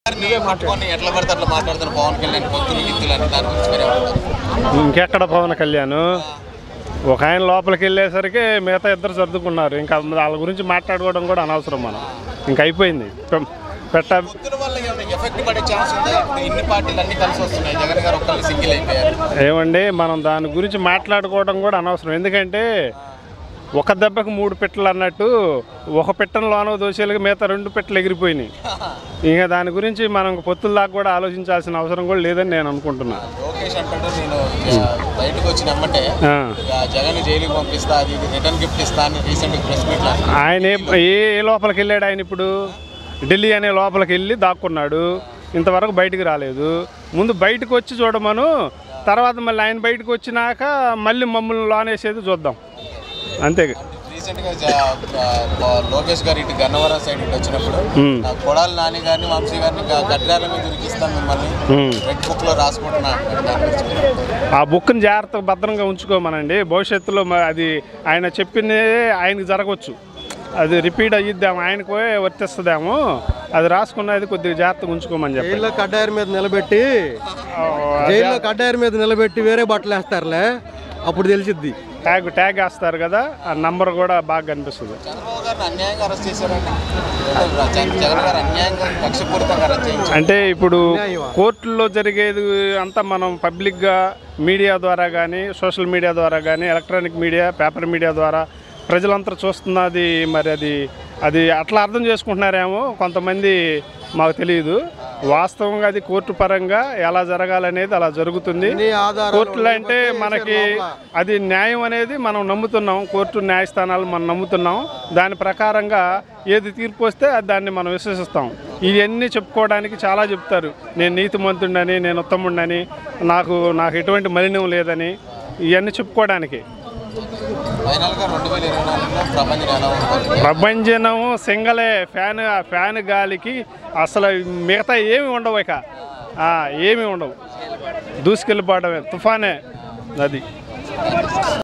పట్టుకొని ఎట్లా పడితే అట్లా మాట్లాడుతున్న పవన్ కళ్యాణ్ పొత్తులు గిత్తులు అని దాని గురించి మీరే ఏమంటారు? ఇంకెక్కడ పవన్ కళ్యాణ్ ఒక ఆయన లోపలికి వెళ్ళేసరికి మిగతా ఇద్దరు సర్దుకున్నారు ఇంకా వాళ్ళ గురించి మాట్లాడుకోవడం కూడా అనవసరం మనం ఇంకా అయిపోయింది పె- పెట్ట పొత్తుల వల్ల ఏమైనా ఎఫెక్ట్ పడే ఛాన్స్ ఉందా ఇప్పుడు ఇన్ని పార్టీలు అన్ని కలిసి వస్తున్నాయి జగన్ గారు ఒక్కళ్ళు సింగిల్ అయిపోయారు ఏమండి మనం దాని గురించి మాట్లాడుకోవడం కూడా అనవసరం ఎందుకంటే ఒక దెబ్బకి మూడు పిట్టలు అన్నట్టు ఒక పిట్టను లోన దోషాలుగా మిగతా రెండు పిట్టలు ఎగిరిపోయినాయి ఇంకా దాని గురించి మనం పొత్తుల దాకా కూడా ఆలోచించాల్సిన అవసరం కూడా లేదని నేను అనుకుంటున్నాను లోకేష్ అంటాడు నేను ఆ, బయటకు వచ్చిన అమ్మటే ఆ. ఇక జగన్ జైలుకి పంపిస్తా అది ఇది రిటర్న్ గిఫ్ట్ ఇస్తా అని రీసెంట్ ప్రెస్ మీట్ ఆయన ఏ- ఏ ఏ లోపలికి వెళ్ళాడు ఆయన ఇప్పుడు ఢిల్లీ అనే లోపలికి వెళ్ళి దాక్కున్నాడు ఇంతవరకు బయటికి రాలేదు ముందు బయటకు వచ్చి చూడమను తర్వాత మళ్ళీ ఆయన బయటకు వచ్చినాక మళ్ళీ మమ్మల్ని లోనేసేది చూద్దాం అంతే రీసెంట్ గా జ- ఆ, లోకేష్ గారు ఇటు గన్నవరం సైడ్ ఇటు వచ్చినప్పుడు ఉమ్. ఆ, కొడాలి నాని గారిని వంశీ గారిని గ- గడ్రాల మీద ఉరికిస్తాను మిమ్మల్ని ఉమ్. రెడ్ బుక్ లో రాసుకుంటున్నా అంటాడు. దాని గురించి మీరు ఏమంటారు? ఆ బుక్ని జాగ్రత్తగా భద్రంగా ఉంచుకోమనండి భవిష్యత్తులో మ- అది ఆయన చెప్పిందే ఆయనకి జరగవచ్చు అది రిపీట్ అయ్యిద్దాము ఆయనకు వర్తిస్తుందేమో అది రాసుకున్నది కొద్దిగా జాగ్రత్తగా ఉంచుకోమని చెప్పండి జైల్లో కడ్డాయర్ మీద నిలబెట్టి జైల్లో కడ్డాయర్ మీద నిలబెట్టి వేరే బట్టలు వేస్తారులే అప్పుడు తెలిసిద్ది ట్యాగ్ ట్యాగ్ వేస్తారు కదా ఆ నంబర్ కూడా బాగా కనిపిస్తుంది చంద్రబాబు గారిని అన్యాయంగా అరెస్ట్ చేశారండి అంటే జగన్ జగన్ గారు అన్యాయంగా కక్షపూరితంగా అరెస్ట్ చేయించారు అంటే ఇప్పుడు కోర్టుల్లో జరిగేది అంతా మనం పబ్లిక్గా మీడియా ద్వారా కానీ సోషల్ మీడియా ద్వారా కానీ ఎలక్ట్రానిక్ మీడియా పేపర్ మీడియా ద్వారా ప్రజలంతా చూస్తున్నది మరి అది అది అట్లా అర్థం చేసుకుంటున్నారేమో కొంతమంది మాకు తెలియదు వాస్తవంగా అది కోర్టు పరంగా ఎలా జరగాలనేది అలా జరుగుతుంది అన్ని ఆధారాలు కోర్టులు అంటే ఉండబట్టే మనకి చేశారు లోపల. అది న్యాయం అనేది మనం నమ్ముతున్నాం కోర్టు న్యాయస్థానాలు మనం నమ్ముతున్నాం దాని ప్రకారంగా ఏది తీర్పు వస్తే అది దాన్ని మనం విశ్వసిస్తాం ఇవన్నీ చెప్పుకోవడానికి చాలా చెప్తారు నేను నీతిమంతుడని నేను ఉత్తముడని నాకు నాకు ఎటువంటి మలినం లేదని ఇవన్నీ చెప్పుకోవడానికి ఫైనల్ గా రెండు వేల ఇరవై నాలుగులో ప్రపంచం ఎలా ఉంటుంది ప్రభంజనం సింగలే ఫ్యాన్ ఆ ఫ్యాన్ గాలికి అసలు మిగతా ఏమి ఉండవు ఇక ఆ, ఏమీ ఉండవు దూసుకెళ్ళిపోవడమే తుఫానే అది